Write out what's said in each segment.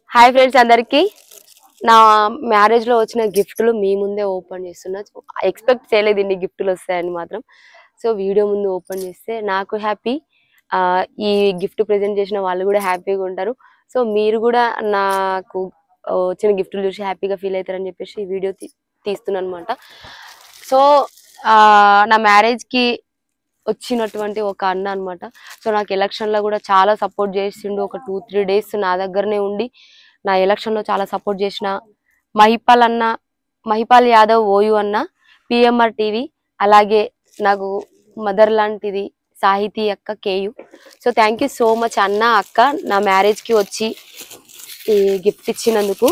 Hi friends అందరికి నా marriage లో వచ్చిన గిఫ్ట్లు మీ ముందే ఓపెన్ చేస్తున్నా ఎక్స్పెక్ట్ చేయలేదు ఇన్ని గిఫ్ట్లు వస్తాయని మాత్రం సో వీడియో ముందు ఓపెన్ చేస్తే నాకు హ్యాపీ ఈ గిఫ్ట్ ప్రెజెంట్ చేసిన వాళ్ళు కూడా హ్యాపీగా ఉంటారు సో మీరు కూడా నాకు ఆ, వచ్చిన గిఫ్ట్లు చూసి హ్యాపీగా ఫీల్ అవుతారని చెప్పేసి ఈ వీడియో తీస్తున్నాను అనమాట సో ఆ, నా మ్యారేజ్ కి వచ్చినటువంటి ఒక అన్న అన్నమాట సో నాకు ఎలక్షన్ లో కూడా చాలా సపోర్ట్ చేసిండు ఒక టూ త్రీ డేస్ నా దగ్గరనే ఉండి నా ఎలక్షన్ లో చాలా సపోర్ట్ చేసిన మహిపాల్ అన్న మహిపాల్ యాదవ్ ఓయు అన్న పిఎంఆర్ టీవీ అలాగే నాకు మదర్ లాంటిది సాహితీ అక్క KU so thank you so much అన్న అక్క నా మ్యారేజ్ కి వచ్చి ఈ గిఫ్ట్ ఇచ్చినందుకు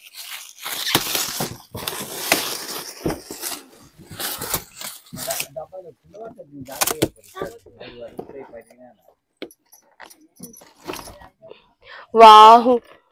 వాహు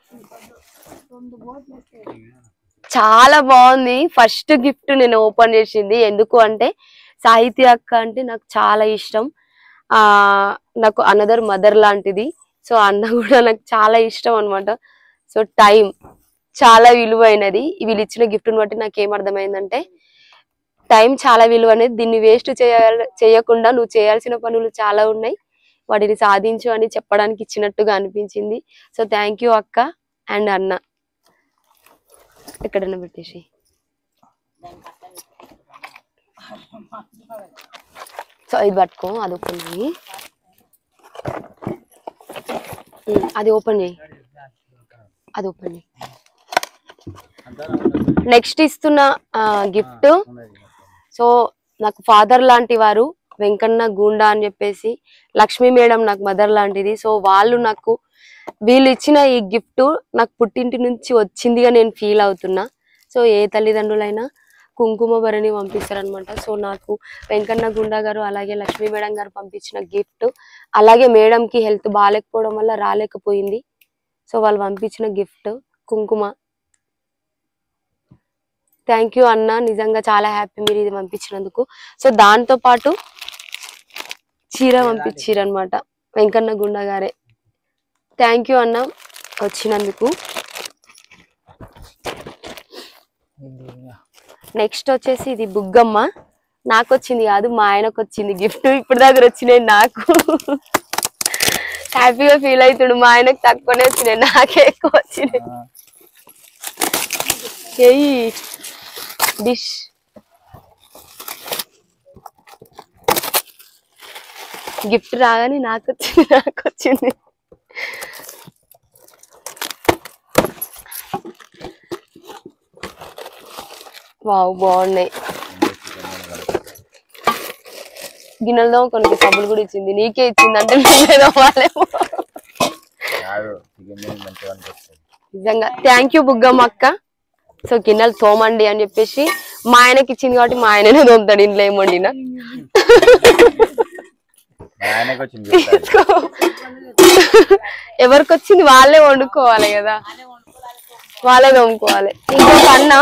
చాలా బాగుంది ఫస్ట్ గిఫ్ట్ నేను ఓపెన్ చేసింది ఎందుకు అంటే సాహితీ అక్క అంటే నాకు చాలా ఇష్టం ఆ నాకు అనదర్ మదర్ లాంటిది సో అన్న కూడా నాకు చాలా ఇష్టం అన్నమాట సో టైం చాలా విలువైనది వీళ్ళు ఇచ్చిన గిఫ్ట్ బట్టి నాకు ఏం అర్థమైందంటే టైం చాలా విలువైనది దీన్ని వేస్ట్ చేయాల చేయకుండా నువ్వు చేయాల్సిన పనులు చాలా ఉన్నాయి వాటిని సాధించు అని చెప్పడానికి ఇచ్చినట్టుగా అనిపించింది సో థ్యాంక్ యూ అక్క అండ్ అన్న ఎక్కడన్నా పెట్టేసి సో ఇది పట్టుకో అది ఓపెన్ చేయి ఉమ్, అది ఓపెన్ చేయి అది ఓపెన్ చేయి నెక్స్ట్ ఇస్తున్న గిఫ్ట్ సో నాకు ఫాదర్ లాంటి వారు వెంకన్న గూండా అని చెప్పేసి లక్ష్మీ మేడం నాకు మదర్ లాంటిది సో వాళ్ళు నాకు వీళ్ళు ఇచ్చిన ఈ గిఫ్ట్ నాకు పుట్టింటి నుంచి వచ్చిందిగా నేను ఫీల్ అవుతున్నా సో ఏ తల్లిదండ్రులైనా కుంకుమ భరణి పంపిస్తారనమాట సో నాకు వెంకన్న గుండా గారు అలాగే లక్ష్మీ మేడం గారు పంపించిన గిఫ్ట్ అలాగే మేడం కి హెల్త్ బాగాలేకపోవడం వల్ల రాలేకపోయింది సో వాళ్ళు పంపించిన గిఫ్ట్ కుంకుమ థ్యాంక్ యూ అన్న నిజంగా చాలా హ్యాపీ మీరు ఇది పంపించినందుకు సో దాంతో పాటు చీర పంపించారు అనమాట వెంకన్న గుండా గారే థ్యాంక్ యూ అన్న వచ్చినందుకు నెక్స్ట్ వచ్చేసి ఇది బుగ్గమ్మ నాకు వచ్చింది కాదు మా ఆయనకు వచ్చింది గిఫ్ట్ ఇప్పుడు దగ్గర వచ్చినాయి నాకు హ్యాపీగా ఫీల్ అవుతుడు మా ఆయనకు తక్కువనే వచ్చినాయి నాకే ఎక్కువ వచ్చినాయి ఏయ్ డిష్ గిఫ్ట్ రాగానే నాకు వచ్చింది నాకు వచ్చింది వావ్ బాగున్నాయి గిన్నెలతో కొన్ని సబ్బులు కూడా ఇచ్చింది నీకే ఇచ్చింది అంటే నేనేదో వాళ్ళేమో కాదు చికెన్ బిర్యానీ మంచిగా అనిపిస్తుంది నిజంగా థ్యాంక్ యూ బుగ్గమ్మ అక్క సో గిన్నెలు తోమండి అని చెప్పేసి మా ఆయనకి ఇచ్చింది కాబట్టి మా ఆయననే తోముతాడు ఇంట్లో ఏం వండినా మా ఆయనకి వచ్చింది gift అది. ఎవరికి వచ్చింది వాళ్ళే వండుకోవాలి కదా వాళ్ళే తోముకోవాలి ఇంకొక అన్న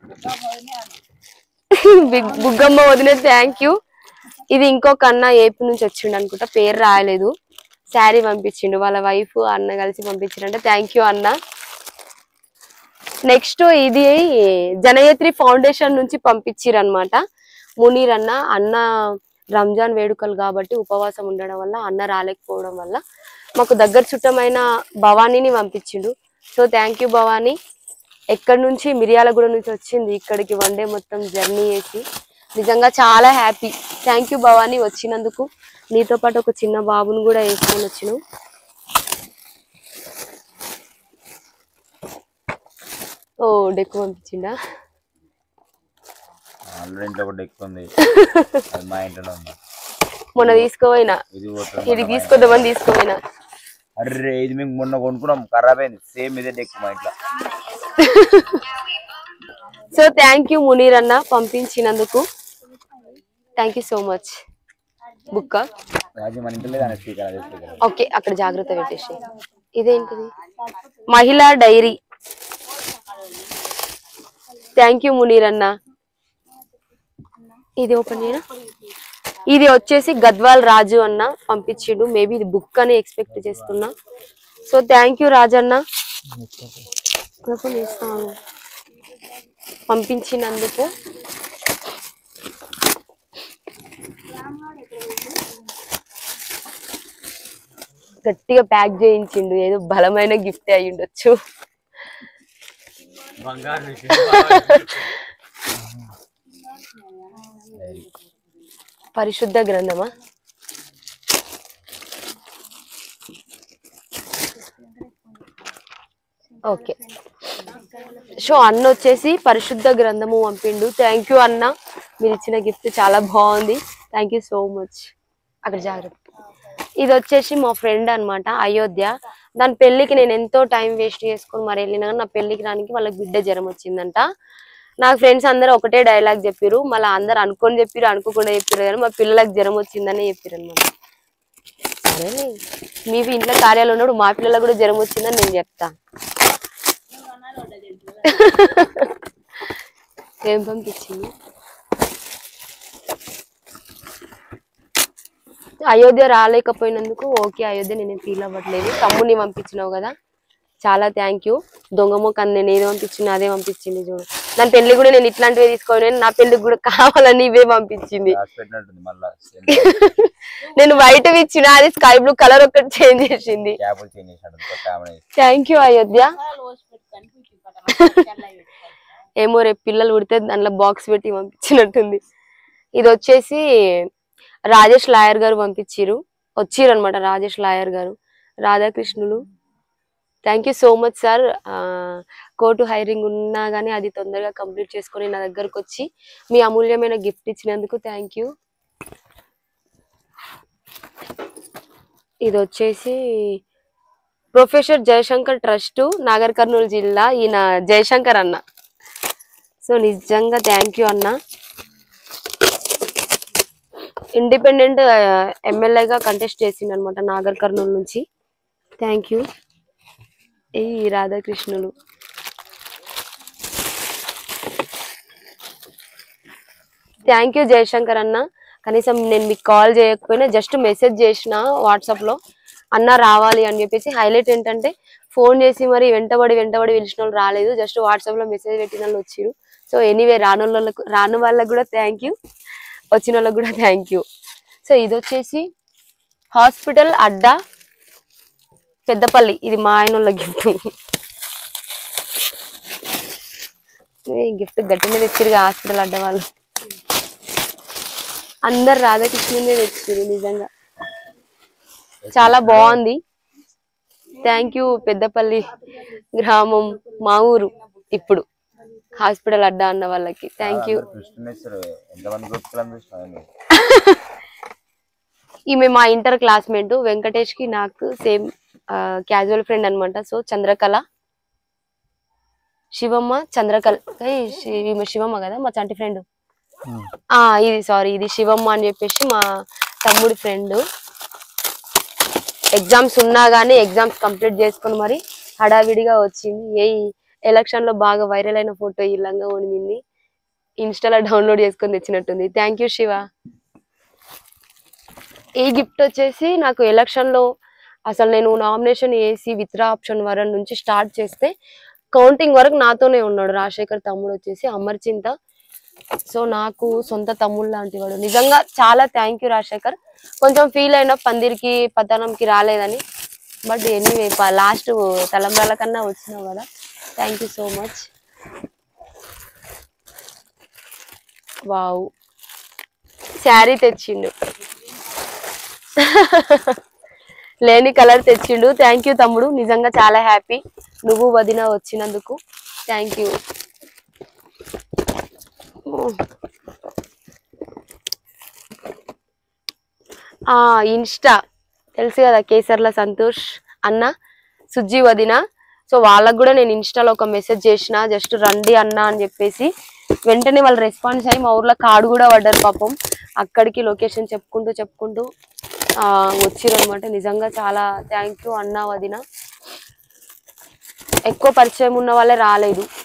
బిగ్- బుగ్గమ్మ వదిన థ్యాంక్ యూ ఇది ఇంకొక అన్న ఏపీ నుంచి వచ్చిండు అనుకుంటా పేరు రాయలేదు శారీ పంపించిండు వాళ్ళ వైఫ్ అన్న కలిసి పంపించిండంటే థ్యాంక్ యూ అన్న నెక్స్ట్ ఇది జనయత్రి ఫౌండేషన్ నుంచి పంపించిరు అనమాట మునీర్ అన్న అన్న రంజాన్ వేడుకలు కాబట్టి ఉపవాసం ఉండడం వల్ల అన్న రాలేకపోవడం వల్ల మాకు దగ్గర చుట్టమైన భవానీని పంపించిండు సో థ్యాంక్ యూ భవానీ ఎక్కడి నుంచి మిర్యాలగూడ నుంచి వచ్చింది ఇక్కడికి వన్ డే మొత్తం జర్నీ చేసి నిజంగా చాలా హ్యాపీ థ్యాంక్ యూ భవానీ వచ్చినందుకు నీతో పాటు ఒక చిన్న బాబుని కూడా వేసుకొని వచ్చినావు ఓ డెక్కు పంపించిండా ఆల్రెడీ ఇంట్లో ఒకటి ఎక్కువ ఉంది అది మా ఇంట్లోనే ఉంది మొన్న తీసుకోపోయినా ఇది పోతుంది ఇది తీసుకొద్దామని తీసుకోపోయినా అర్రే ఇది మేము మొన్న కొనుక్కున్నాం ఖరాబ్ అయింది సేమ్ ఇదే డెక్ మా ఇంట్లో సో థ్యాంక్ యూ మునీర్ అన్న పంపించినందుకు thank you so much Bukka Raju మన ఇంట్లో లేదా స్పీకర్ అదే స్పీకర్ ఓకే అక్కడ జాగ్రత్త పెట్టేసి ఇదేంటిది మహిళా డైరీ థ్యాంక్ యూ మునీర్ అన్న ఇది ఓపెన్ చేయనా ఇది వచ్చేసి గద్వాల్ రాజు అన్న పంపించిండు మేబీ ఇది బుక్ అని ఎక్స్పెక్ట్ చేస్తున్నా so thank you Rajanna open చేస్తాను పంపించినందుకు గట్టిగా ప్యాక్ చేయించిండు ఏదో బలమైన గిఫ్ట్ అయి ఉండొచ్చు బంగారు పరిశుద్ధ గ్రంథమా ఓకే సో అన్న వచ్చేసి పరిశుద్ధ గ్రంథము పంపిండు థ్యాంక్ యూ అన్న మీరు ఇచ్చిన గిఫ్ట్ చాలా బాగుంది థ్యాంక్ యూ సో మచ్ అక్కడ జాగ్రత్త ఇది వచ్చేసి మా ఫ్రెండ్ అన్నమాట అయోధ్య దాని పెళ్లికి నేను ఎంతో టైం వేస్ట్ చేసుకొని మరి వెళ్ళినా కానీ నా పెళ్లికి రానికి వాళ్ళకి బిడ్డ జ్వరం వచ్చిందంట నాకు ఫ్రెండ్స్ అందరూ ఒకటే డైలాగ్ చెప్పారు మళ్ళీ అందరు అనుకొని చెప్పారు అనుకోకుండా చెప్పారు కానీ మా పిల్లలకు జ్వరం వచ్చిందని చెప్పారు అనమాట సరేలే మీ ఇంట్లో కార్యాలు ఉన్నప్పుడు మా పిల్లలకు కూడా జ్వరం వచ్చిందని నేను చెప్తా ఏం పంపించింది అయోధ్య రాలేకపోయినందుకు ఓకే అయోధ్య నేను ఫీల్ అవ్వట్లేదు తమ్ముడిని పంపించినావు కదా చాలా థ్యాంక్ యూ దొంగ మొక్కని నేను ఏది పంపించినా అదే పంపించింది చూడు దాని పెళ్లి కూడా నేను ఇట్లాంటివే తీసుకోని నా పెళ్లికి కూడా కావాలని ఇవే పంపించింది రాసి పెట్టినట్టుంది మళ్ళా నేను వైట్ ఇచ్చిన అది స్కై బ్లూ కలర్ ఒకటి చేంజ్ చేసింది క్యాబుల్ చేంజ్ చేసినట్టు కొత్త ఆమె థ్యాంక్ యూ అయోధ్య ఏమో రేపు పిల్లలు ఉడితే దాంట్లో బాక్స్ పెట్టి పంపించినట్టుంది ఇది వచ్చేసి రాజేష్ లాయర్ గారు పంపించిరు వచ్చిర్రు అనమాట రాజేష్ లాయర్ గారు రాధాకృష్ణులు thank you so much sir court hearing ఉన్నా కానీ అది తొందరగా కంప్లీట్ చేసుకొని నా దగ్గరకు వచ్చి మీ అమూల్యమైన గిఫ్ట్ ఇచ్చినందుకు థ్యాంక్ యూ ఇది వచ్చేసి ప్రొఫెసర్ జయశంకర్ ట్రస్ట్ నాగర్ కర్నూలు జిల్లా ఈయన జయశంకర్ అన్న సో నిజంగా థ్యాంక్ యూ అన్న ఇండిపెండెంట్ ఎమ్మెల్యేగా కంటెస్ట్ చేసిండు అనమాట నాగర్ కర్నూలు నుంచి థ్యాంక్ యూ ఈ రాధాకృష్ణులు థ్యాంక్ యూ జయశంకర్ అన్న కనీసం నేను మీకు కాల్ చేయకపోయినా జస్ట్ మెసేజ్ చేసిన వాట్సాప్ లో అన్న రావాలి అని చెప్పేసి హైలైట్ ఏంటంటే ఫోన్ చేసి మరి వెంటబడి వెంటబడి పిలిచిన వాళ్ళు రాలేదు జస్ట్ వాట్సాప్ లో మెసేజ్ పెట్టిన వాళ్ళు వచ్చిరు సో ఎనీవే రాను వాళ్ళకు రాను వాళ్ళకు కూడా థ్యాంక్ యూ వచ్చిన వాళ్ళకి కూడా థ్యాంక్ యూ సో ఇది వచ్చేసి హాస్పిటల్ అడ్డా పెద్దపల్లి ఇది మా ఆయన వాళ్ళ గిఫ్ట్ గిఫ్ట్ గట్టినే తెచ్చిరుగా హాస్పిటల్ అడ్డా వాళ్ళు అందరు రాధాకృష్ణునే తెచ్చిరు నిజంగా చాలా బాగుంది థ్యాంక్ యూ పెద్దపల్లి గ్రామం మా ఊరు ఇప్పుడు హాస్పిటల్ అడ్డా అన్న వాళ్ళకి థ్యాంక్ యూ కృష్ణేశ్వరు ఎంతమంది గుర్తులను చూసినా ఈమె మా ఇంటర్ క్లాస్మేట్ వెంకటేష్ కి నాకు సేమ్ క్యాజువల్ ఫ్రెండ్ అన్నమాట సో చంద్రకళ శివమ్మ చంద్రకళ ఏయ్, శి- ఈమె శివమ్మ కదా మా చంటి ఫ్రెండ్ ఆ ఇది సారీ ఇది శివమ్మ అని చెప్పేసి మా తమ్ముడి ఫ్రెండ్ ఎగ్జామ్స్ ఉన్నా గానీ ఎగ్జామ్స్ కంప్లీట్ చేసుకొని మరి హడావిడిగా వచ్చింది ఏ ఎలక్షన్ లో బాగా వైరల్ అయిన ఫోటో ఈ లంగా ఉనిమింది ఇన్స్టాలో డౌన్లోడ్ చేసుకొని తెచ్చినట్టుంది థ్యాంక్ యూ శివ ఈ గిఫ్ట్ వచ్చేసి నాకు ఎలక్షన్ లో అసలు నేను నామినేషన్ వేసి విత్డ్రా ఆప్షన్ వరం నుంచి స్టార్ట్ చేస్తే కౌంటింగ్ వరకు నాతోనే ఉన్నాడు రాజశేఖర్ తమ్ముడు వచ్చేసి అమర్చింత సో నాకు సొంత తమ్ముడు లాంటి వాడు నిజంగా చాలా థ్యాంక్ యూ రాజశేఖర్ కొంచెం ఫీల్ అయిన పందిరికి పతనంకి రాలేదని బట్ ఎనీవే లాస్ట్ తలంబ్రాల కన్నా వచ్చినావు కదా thank you so much wow sari తెచ్చిండు లేని కలర్ తెచ్చిండు థ్యాంక్ యూ తమ్ముడు నిజంగా చాలా హ్యాపీ నువ్వు వదిన వచ్చినందుకు థ్యాంక్ యూ ఆ ఇన్స్టా తెలుసు కదా కేసర్ల సంతోష్ అన్న సుజ్జి వదిన సో వాళ్ళకు కూడా నేను ఇన్స్టాలో ఒక మెసేజ్ చేసిన జస్ట్ రండి అన్న అని చెప్పేసి వెంటనే వాళ్ళు రెస్పాన్స్ అయ్యి మా ఊర్లో కార్డు కూడా పడ్డారు పాపం అక్కడికి లొకేషన్ చెప్పుకుంటూ చెప్పుకుంటూ ఆ వచ్చిరు అనమాట నిజంగా చాలా థ్యాంక్ యూ అన్న వదిన ఎక్కువ పరిచయం ఉన్న వాళ్ళే రాలేదు